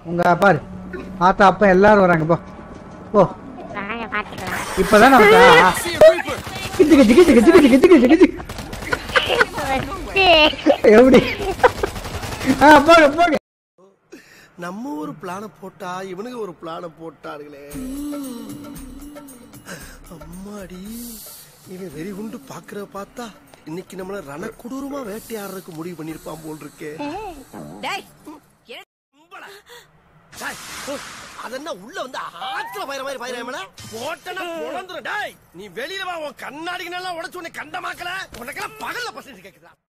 உங்க பாரு ஆத்தா அப்பா எல்லாரும் வராங்க போ போ வாங்க பாத்துக்கலாம் இப்பதான் நமக்கு ஆ, கிச்சு கிச்சு கிச்சு கிச்சு கிச்சு கிச்சு கிச்சு கிச்சு எப்படி ஆ போங்க போங்க நம்ம ஒரு பிளான போட்டா இவனுங்க ஒரு பிளான போட்டானுங்களே அம்மாடி இவன் வெறி உண்டு பாக்குற பார்த்தா இன்னைக்கு நம்மள ரண கொடூரமா வேட்டையாடுறதுக்கு முடிவு பண்ணிருப்பான் போல் இருக்கே கும்பலா. டேய், ஓ, அதென்ன உள்ள வந்து ஆத்துல பயிர மாதிரி பயிர போட்டனா பொழந்துரும் டேய் நீ வெளியில வா உன் கண்ணாடிக்கு நல்லா உடச்சு உன்னை கண்டமாக்கல உனக்கெல்லாம் பகல்ல பசங்க கேக்குதா